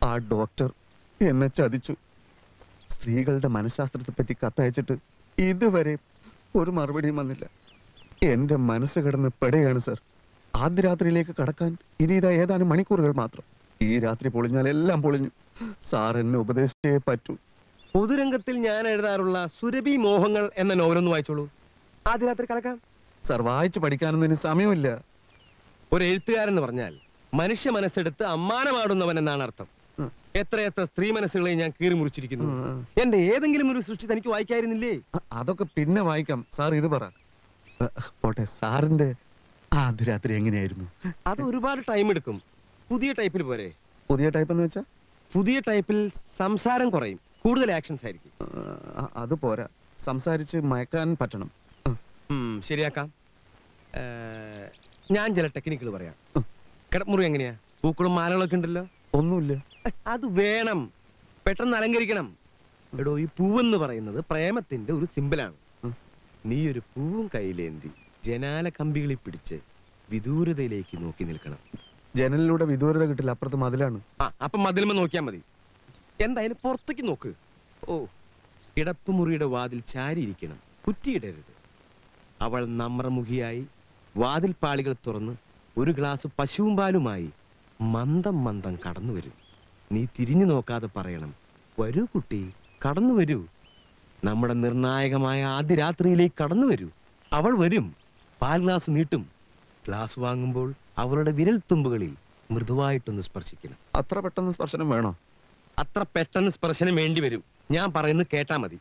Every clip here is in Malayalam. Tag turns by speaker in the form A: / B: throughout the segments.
A: ആ ഡോക്ടർ എന്നെ ചതിച്ചു സ്ത്രീകളുടെ മനഃശാസ്ത്രത്തെ പറ്റി കത്തയച്ചിട്ട് ഇതുവരെ ഒരു മറുപടിയും വന്നില്ല എന്റെ മനസ്സ് കിടന്ന് പെടുകയാണ് സർ ആദ്യ രാത്രിയിലേക്ക് കടക്കാൻ ഇനി ഇതാ ഏതാനും മണിക്കൂറുകൾ മാത്രം ഈ രാത്രി പൊളിഞ്ഞാൽ എല്ലാം പൊളിഞ്ഞു സാർ എന്നെ ഉപദേശിച്ചേ പറ്റൂ
B: പൊതുരംഗത്തിൽ ഞാൻ എഴുതാറുള്ള സുരഭി മോഹങ്ങൾ എന്ന നോവലൊന്ന് വായിച്ചോളൂ ആദ്യ രാത്രി കലക്കാം
A: സാർ വായിച്ചു പഠിക്കാനൊന്നും ഇനി സമയമില്ല
B: ഒരു എഴുത്തുകാരൻ എന്ന് പറഞ്ഞാൽ മനുഷ്യ മനസ്സെടുത്ത് അമ്മാനമാടുന്നവൻ എന്നാണ് അർത്ഥം
A: ഉം.
B: എത്രയെത്ര സ്ത്രീ മനസ്സുകളെ ഞാൻ കീറി മുറിച്ചിരിക്കുന്നു
A: ഉം.
B: എന്റെ ഏതെങ്കിലും ഒരു സൃഷ്ടി തനിക്ക് വായിക്കായിരുന്നില്ലേ
A: അ- അതൊക്കെ പിന്നെ വായിക്കാം സാർ ഇത് പറ അ, പോട്ടെ സാറിന്റെ ആദ്യ രാത്രി എങ്ങനെയായിരുന്നു
B: അത് ഒരുപാട് ടൈം എടുക്കും പുതിയ ടൈപ്പിൽ പോരെ
A: പുതിയ ടൈപ്പ് എന്ന് വെച്ചാ
B: പുതിയ ടൈപ്പിൽ സംസാരം കുറയും കൂടുതൽ ആക്ഷൻസ് ആയിരിക്കും
A: ആ, അത് പോരാ സംസാരിച്ച് മയക്കാൻ പറ്റണം
B: ഉം, ശരിയാക്കാം ഏ, ഞാൻ ചില ടെക്നിക്കുകൾ പറയാം
A: ഉം.
B: കിടമുറി എങ്ങനെയാ പൂക്കളും മാലകളൊക്കെ ഉണ്ടല്ലോ
A: ഒന്നുമില്ല
B: ഏ, അത് വേണം പെട്ടെന്ന് അലങ്കരിക്കണം എടോ ഈ പൂവെന്ന് പറയുന്നത് പ്രേമത്തിന്റെ ഒരു സിമ്പിളാണ്
A: ഉം.
B: നീ ഒരു പൂവും കയ്യിലേന്തി ജനാല കമ്പികളിൽ പിടിച്ച് വിദൂരതയിലേക്ക് നോക്കി നിൽക്കണം
A: ജനലിലൂടെ വിദൂരത കിട്ടില്ല അപ്പുറത്ത് മതിലാണ്
B: ആ അപ്പൊ മതിലുമ നോക്കിയാ മതി എന്തായാലും പുറത്തേക്ക് നോക്ക് ഓ കിടപ്പുമുറിയുടെ വാതിൽ ചാരിയിരിക്കണം കുറ്റിയിടരുത് അവൾ നമ്രമുഖിയായി വാതിൽ പാളികൾ തുറന്ന് ഒരു ഗ്ലാസ് പശുവും പാലുമായി മന്ദം മന്ദം കടന്നു വരും നീ തിരിഞ്ഞു നോക്കാതെ പറയണം വരൂ കുട്ടി കടന്നു വരൂ നമ്മുടെ നിർണായകമായ ആദ്യ രാത്രിയിലേക്ക് കടന്നു വരൂ അവൾ വരും പാൽ ഗ്ലാസ് നീട്ടും ഗ്ലാസ് വാങ്ങുമ്പോൾ അവളുടെ വിരൽ തുമ്പുകളിൽ മൃദുവായിട്ടൊന്ന് സ്പർശിക്കണം
A: അത്ര പെട്ടെന്ന് സ്പർശനം വേണോ
B: അത്ര പെട്ടെന്ന് സ്പർശനം വേണ്ടി വരും ഞാൻ പറയുന്നത് കേട്ടാ മതി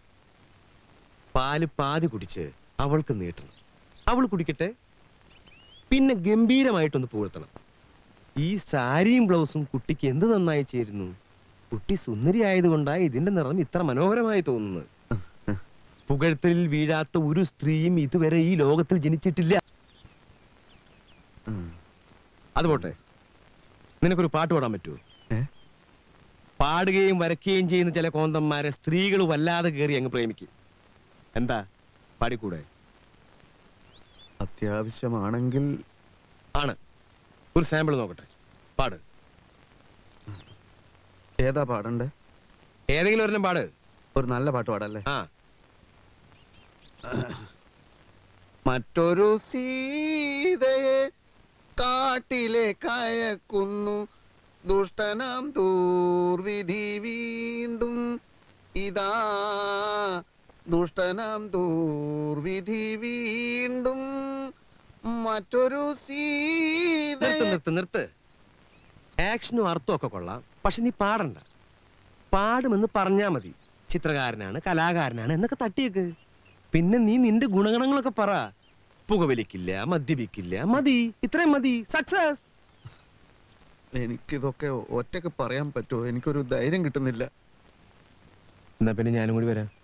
B: പാല് പാതി കുടിച്ച് അവൾക്ക് നീട്ടണം അവൾ കുടിക്കട്ടെ പിന്നെ ഗംഭീരമായിട്ടൊന്ന് പുകഴ്ത്തണം ഈ സാരിയും ബ്ലൗസും കുട്ടിക്ക് എന്ത് നന്നായി ചേരുന്നു കുട്ടി സുന്ദരി ആയതുകൊണ്ടാണ് ഇതിന്റെ നിറം ഇത്ര മനോഹരമായി തോന്നുന്നത് പുകഴ്ത്തലിൽ വീഴാത്ത ഒരു സ്ത്രീയും ഇതുവരെ ഈ ലോകത്തിൽ ജനിച്ചിട്ടില്ല
A: ഉം.
B: അത് പോട്ടെ നിനക്കൊരു പാട്ട് പാടാൻ പറ്റുമോ
A: ഏ?
B: പാടുകയും വരയ്ക്കുകയും ചെയ്യുന്ന ചില കോന്തന്മാരെ സ്ത്രീകൾ വല്ലാതെ കയറി അങ്ങ് പ്രേമിക്കും എന്താ പാടിക്കൂടെ
A: അത്യാവശ്യമാണെങ്കിൽ
B: ആണ് ഒരു സാമ്പിൾ നോക്കട്ടെ പാട്
A: ഏതാ പാടണ്ടേ
B: ഏതെങ്കിലും ഒരെണ്ണം പാട്
A: ഒരു നല്ല പാട്ട് പാടല്ലേ
B: ആ
A: മറ്റൊരു സീതയെ കാട്ടിലെ കയക്കുന്നു ദുഷ്ടനാം ദൂർവിധി വീണ്ടും ഇതാ ദുഷ്ടനാം ദൂർവിധി വീണ്ടും മറ്റൊരു
B: നിർത്ത്
A: സീതയെ
B: നിർത്ത് നിർത്ത് ആക്ഷനും അർത്ഥവും ഒക്കെ കൊള്ളാം പക്ഷെ നീ പാടണ്ട പാടുമെന്ന് പറഞ്ഞാ മതി ചിത്രകാരനാണ് കലാകാരനാണ് എന്നൊക്കെ തട്ടിയേക്ക് പിന്നെ നീ നിന്റെ ഗുണഗണങ്ങളൊക്കെ പറ പുകവലിക്കില്ല മദ്യപിക്കില്ല മതി ഇത്രയും മതി സക്സസ്
A: എനിക്കിതൊക്കെ ഒറ്റക്ക് പറയാൻ പറ്റുമോ എനിക്കൊരു ധൈര്യം കിട്ടുന്നില്ല
B: എന്നാ പിന്നെ ഞാനും കൂടി വരാം